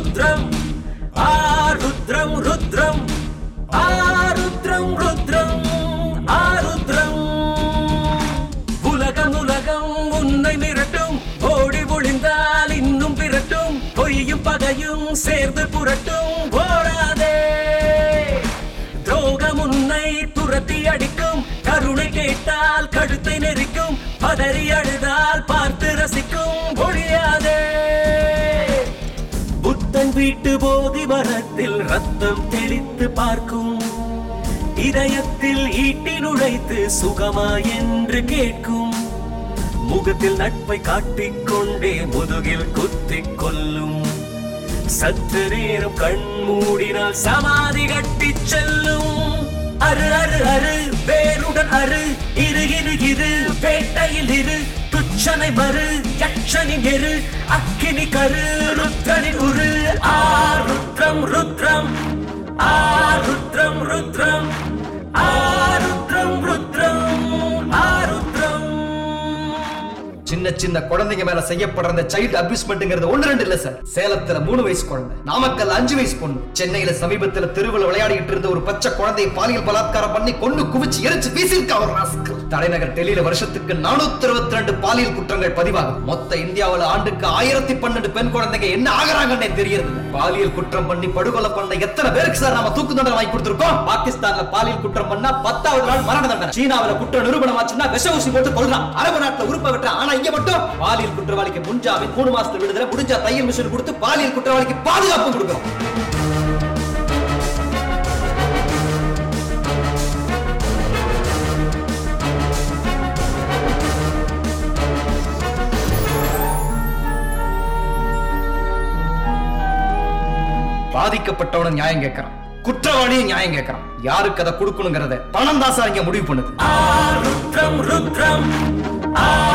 ருத்ரம் ஆருத்ரம் ருத்ரம் ஆருத்ரம் ருத்ரம் ஆருத்ரம் உலகம் உலகம் உன்னை மிரட்டும் ஓடி ஒளிந்தால் இன்னும் விரட்டும் பொய்யும் பகையும் சேர்ந்து புரட்டும் ஓடாதே துரோகம் உன்னை துரத்தி அடிக்கும் கருணை கேட்டால் கழுத்தை நெரிக்கும் பதறி அழுதால் பார்த்து ரசிக்கும் ஒழியாதே புத்தன் வீட்டு போதி மரத்தில் ரத்தம் தெளித்து பார்க்கும் இதயத்தில் ஈட்டி நுழைத்து சுகமா என்று கேட்கும் முகத்தில் நட்பை காட்டிக்கொண்டே முதுகில் குத்திக் கொல்லும் சற்று நேரம் கண் மூடினால் சமாதி கட்டிச் செல்லும் அரு அரு அரு வேருடன் அரு இரு இரு இரு பேட்டையில் இரு துச்சனை மறு யக்ஷனின் எரு அக்கினி கரு ருத்ரனின் உரு ஆ ருத்ரம் ருத்ரம் ஆ ருத்ரம் ருத்ரம் ஆ ருத்ரம் ருத்ரம் ஆ ருத்ரம் சின்ன சின்ன குழந்தைங்க மேல செய்யப்படுற இந்த சைல்டு அபியூஸ்மெண்ட்ங்கிறது ஒண்ணு ரெண்டு இல்ல சார் சேலத்துல மூணு வயசு குழந்தை நாமக்கல் அஞ்சு வயசு பொண்ணு சென்னையில சமீபத்துல தெருவில் விளையாடிட்டு இருந்த ஒரு பச்சை குழந்தையை பாலியல் பலாத்காரம் பண்ணி கொண்டு குவிச்சு எரிச்சு வீசியிருக்கா ஒரு ராஸ்கல் தலைநகர் டெல்லியில வருஷத்துக்கு நானூத்தி இருபத்தி ரெண்டு பாலியல் குற்றங்கள் பதிவாகும் மொத்த இந்தியாவுல ஆண்டுக்கு ஆயிரத்தி பன்னெண்டு பெண் குழந்தைங்க என்ன ஆகுறாங்கன்னே தெரியறது இல்ல. பாலியல் குற்றம் பண்ணி படுகொலை பண்ண எத்தனை பேருக்கு சார் நாம தூக்கு தண்டனை வாங்கி கொடுத்திருக்கோம் பாகிஸ்தான்ல பாலியல் குற்றம் பண்ணா பத்தாவது நாள் மரண தண்டனை சீனாவுல குற்றம் நிரூபணம் ஆச்சுன்னா விஷ ஊசி போட்டு கொள்றான் அரபு நாட்டுல உறுப்பை வெட்டுறான் ஆனா இங்க மட்டும் பாலியல் குற்றவாளிக்கு முன்ஜாமீன் மூணு மாசத்துல விடுதலை முடிஞ்சா தையல் மிஷின் கொடுத்து பாலியல் குற்றவாளிக்கு பாதுகாப்பு கொடுக்கிறோம் பாதிக்கப்பட்டவன நியாயம் கேட்கறான் குற்றவாளியும் நியாயம் கேட்கறான் யாருக்கு அதை கொடுக்கணுங்கிறத பணம் தான் சார் இங்க முடிவு பண்ணுது ஆருத்ரம் ருத்ரம் ஆ